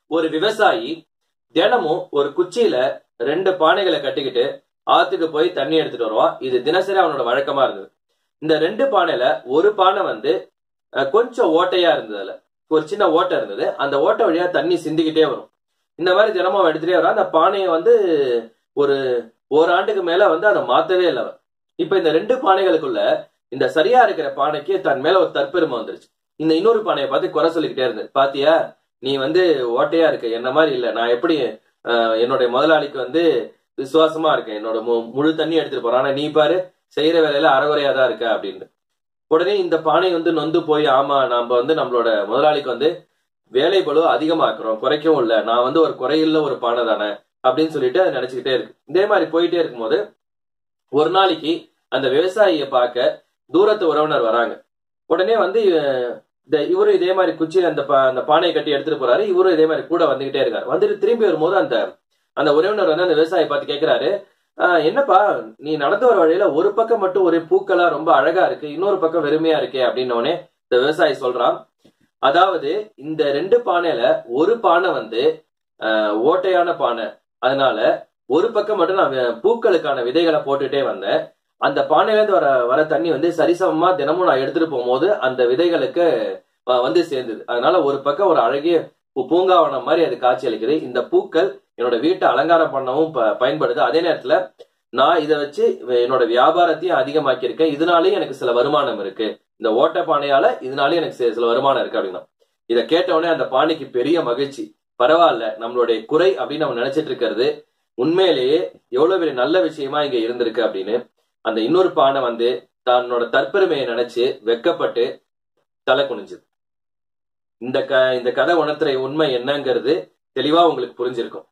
ஒரு விவசாயி தினமும் ஒரு குச்சியில ரெண்டு பானைகளை கட்டிக்கிட்டு ஆத்துக்கு போய் தண்ணி எடுத்துட்டு வருவான் இது தினசரி அவனோட வழக்கமா இருந்தது இந்த ரெண்டு பானையில ஒரு பானை வந்து அஹ், கொஞ்சம் ஓட்டையா இருந்தது அதுல ஒரு சின்ன ஓட்டை இருந்தது அந்த ஓட்டை வழியா தண்ணி சிந்திக்கிட்டே வரும் இந்த மாதிரி தினமும் அவன் எடுத்துட்டே வரான் அந்த பானையை வந்து ஒரு ஓராண்டுக்கு மேல வந்து அதை மாத்தவே இல்லை அவன். இப்ப இந்த ரெண்டு பானைகளுக்குள்ள இந்த சரியா இருக்கிற பானைக்கு தன் மேல ஒரு தற்பெருமை வந்துருச்சு இந்த இன்னொரு பானையை பார்த்து குறை சொல்லிக்கிட்டே இருந்தது பாத்தியா நீ வந்து ஓட்டையா இருக்க என்ன மாதிரி இல்ல நான் எப்படி அஹ், என்னுடைய முதலாளிக்கு வந்து விசுவாசமா இருக்கேன் என்னோட மு- முழு தண்ணி எடுத்துட்டு போறேன் ஆனா நீ பாரு செய்யற வேலையில அறகுறையா தான் இருக்க அப்படின்னு உடனே இந்த பானை வந்து நொந்து போய் ஆமா நாம வந்து நம்மளோட முதலாளிக்கு வந்து வேலை பளு அதிகமாக்குறோம் குறைக்கவும் இல்ல நான் வந்து ஒரு குறையில்ல ஒரு பானை தானே அப்படின்னு சொல்லிட்டு அதை நினைச்சுக்கிட்டே இருக்கு இதே மாதிரி போயிட்டே இருக்கும்போது ஒரு நாளைக்கு அந்த விவசாயியை பார்க்க தூரத்து உறவினர் வராங்க உடனே வந்து அஹ், இந்த இவரும் இதே மாதிரி குச்சியில அந்த பா- அந்த பானையை கட்டி எடுத்துட்டு போறாரு இவரும் இதே மாதிரி கூட வந்துகிட்டே இருக்காரு வந்துட்டு திரும்பி வரும்போது அந்த அந்த உறவினர் வந்து அந்த விவசாயியை பார்த்து கேக்குறாரு "ஆஹ், என்னப்பா நீ நடந்து வர வழியில ஒரு பக்கம் மட்டும் ஒரே பூக்களா ரொம்ப அழகா இருக்கு இன்னொரு பக்கம் வெறுமையா இருக்கே அப்படின்னு உடனே இந்த விவசாயி சொல்றான் அதாவது இந்த ரெண்டு பானையில ஒரு பானை வந்து ஆஹ், ஓட்டையான பானை அதனால ஒரு பக்கம் மட்டும் நான் வே- பூக்களுக்கான விதைகளை போட்டுட்டே வந்தேன் அந்த பானையில இருந்து வர வர தண்ணி வந்து சரிசமமா தினமும் நான் எடுத்துட்டு போகும்போது அந்த விதைகளுக்கு அஹ், வந்து சேர்ந்தது அதனால ஒரு பக்கம் ஒரு அழகிய பூ- பூங்காவனம் மாதிரி அது காட்சி அளிக்குது இந்த பூக்கள் என்னோட வீட்டை அலங்காரம் பண்ணவும் ப- பயன்படுது அதே நேரத்துல நான் இதை வச்சு என்னோட வியாபாரத்தையும் அதிகமாக்கி இருக்கேன் இதனாலேயும் எனக்கு சில வருமானம் இருக்கு இந்த ஓட்ட பானையால இதனாலேயும் எனக்கு சி- சில வருமானம் இருக்கு அப்படின்னா இதை கேட்ட உடனே அந்த பானைக்கு பெரிய மகிழ்ச்சி பரவாயில்ல நம்மளுடைய குறை அப்படின்னு நம்ம நினைச்சிட்டு இருக்கிறது உண்மையிலேயே எவ்வளவு பெரிய நல்ல விஷயமா இங்க இருந்திருக்கு அப்படின்னு அந்த இன்னொரு பானை வந்து தன்னோட தற்பெருமையை நினைச்சு வெக்கப்பட்டு தலை குனிஞ்சுது இந்த க இந்த கதை உணர்த்துற உண்மை என்னங்கிறது தெளிவா உங்களுக்கு புரிஞ்சிருக்கும்